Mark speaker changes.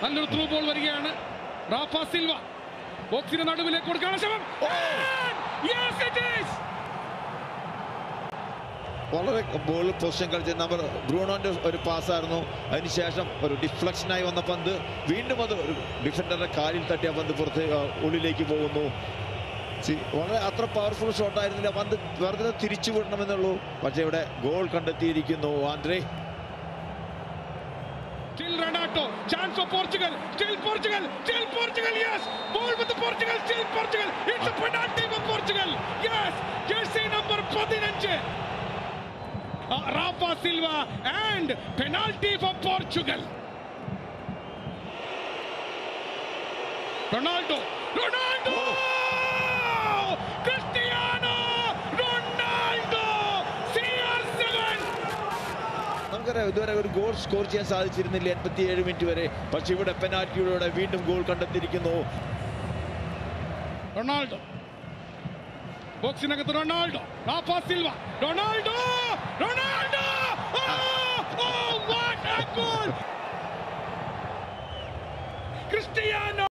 Speaker 1: നല്ലൊരു through ball വരികയാണ് Rafa Silva ബോക്സിന് നടുവിലേക്ക് കൊടുക്കാനുള്ള ശ്രമം And yes, it is!
Speaker 2: വളരെ ബോൾ പൊസിഷൻ കളിച്ച നമ്പർ ബ്രൂണോന്റെ ഒരു പാസ്സായിരുന്നു അതിനുശേഷം ഒരു ഡിഫ്ലക്ഷനായി വന്ന പന്ത് വീണ്ടും അത് ഒരു ഡിഫൻഡറുടെ കാലിൽ തട്ടിയ പന്ത് പുറത്ത് ആ, ഉള്ളിലേക്ക് പോകുന്നു സി, വളരെ അത്ര പവർഫുൾ ഷോട്ട് ആയിരുന്നില്ല പന്ത് വെറുതെ തിരിച്ചു വിടണമെന്നുള്ളൂ പക്ഷേ ഇവിടെ ഗോൾ കണ്ടെത്തിയിരിക്കുന്നു Andre
Speaker 1: Still Renato, chance for Portugal, still Portugal, still Portugal, yes! Ball with the Portugal, still Portugal, it's a penalty for Portugal, yes! Jersey number 15. Uh, Rafa Silva and penalty for Portugal. Ronaldo, Ronaldo! Cristiano Ronaldo! CR7!
Speaker 2: നമുക്കറിയാം ഇതുവരെ ഒരു goal score ചെയ്യാൻ സാധിച്ചിരുന്നില്ല എൺപത്തിയേഴ് minute വരെ പക്ഷെ ഇവിടെ പെനാൽറ്റിയിലൂടെ വീണ്ടും ഗോൾ കണ്ടെത്തിയിരിക്കുന്നു
Speaker 1: റൊണാൾഡോ ബോക്സിനകത്ത് Ronaldo Rafa Silva Ronaldo Ronaldo Oh, what a goal! Cristiano